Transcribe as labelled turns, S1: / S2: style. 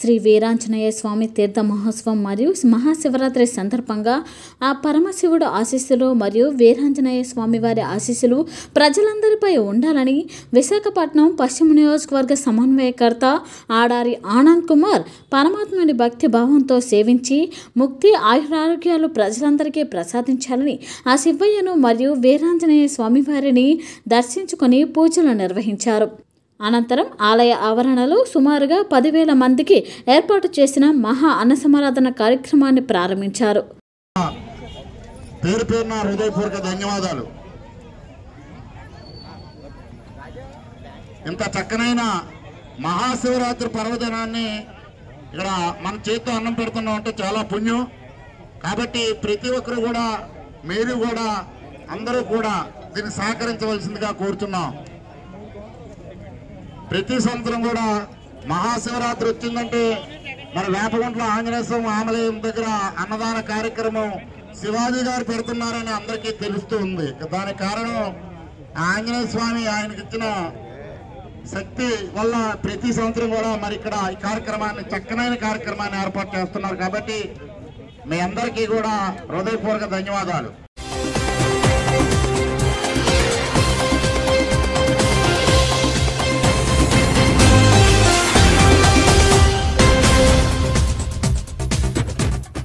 S1: శ్రీ వీరాంజనేయ స్వామి తీర్థ మహోత్సవం మరియు మహాశివరాత్రి సందర్భంగా ఆ పరమశివుడు ఆశీస్సులు మరియు వీరాంజనేయ స్వామి వారి ఆశీస్సులు ప్రజలందరిపై ఉండాలని విశాఖపట్నం పశ్చిమ నియోజకవర్గ సమన్వయకర్త ఆడారి ఆనంద్ కుమార్ పరమాత్మని భక్తి భావంతో సేవించి ముక్తి ఆయురారోగ్యాలు ప్రజలందరికీ ప్రసాదించాలని ఆ శివయ్యను మరియు వీరాంజనేయ స్వామివారిని దర్శించుకొని పూజలు నిర్వహించారు అనంతరం ఆలయ ఆవరణలో సుమారుగా పదివేల మందికి ఏర్పాటు చేసిన మహా అన్నసమారాధన కార్యక్రమాన్ని ప్రారంభించారు
S2: పేరు పేరున హృదయపూర్వక ధన్యవాదాలు ఇంత చక్కనైన మహాశివరాత్రి పర్వదినాన్ని ఇక్కడ మన చేతితో అన్నం పెడుతున్నాం అంటే చాలా పుణ్యం కాబట్టి ప్రతి ఒక్కరు కూడా మీరు కూడా అందరూ కూడా దీన్ని సహకరించవలసిందిగా కోరుతున్నాం ప్రతి సంవత్సరం కూడా మహాశివరాత్రి వచ్చిందంటే మన వేపగుంట్ల ఆంజనేయ స్వామి ఆమలయం దగ్గర అన్నదాన కార్యక్రమం శివాజీ గారు పెడుతున్నారని అందరికీ తెలుస్తూ ఉంది దానికి కారణం ఆ ఆంజనేయ స్వామి ఆయనకి ఇచ్చిన శక్తి వల్ల ప్రతి సంవత్సరం కూడా మరి ఇక్కడ ఈ కార్యక్రమాన్ని చక్కనైన కార్యక్రమాన్ని ఏర్పాటు చేస్తున్నారు కాబట్టి మీ అందరికీ కూడా హృదయపూర్వక ధన్యవాదాలు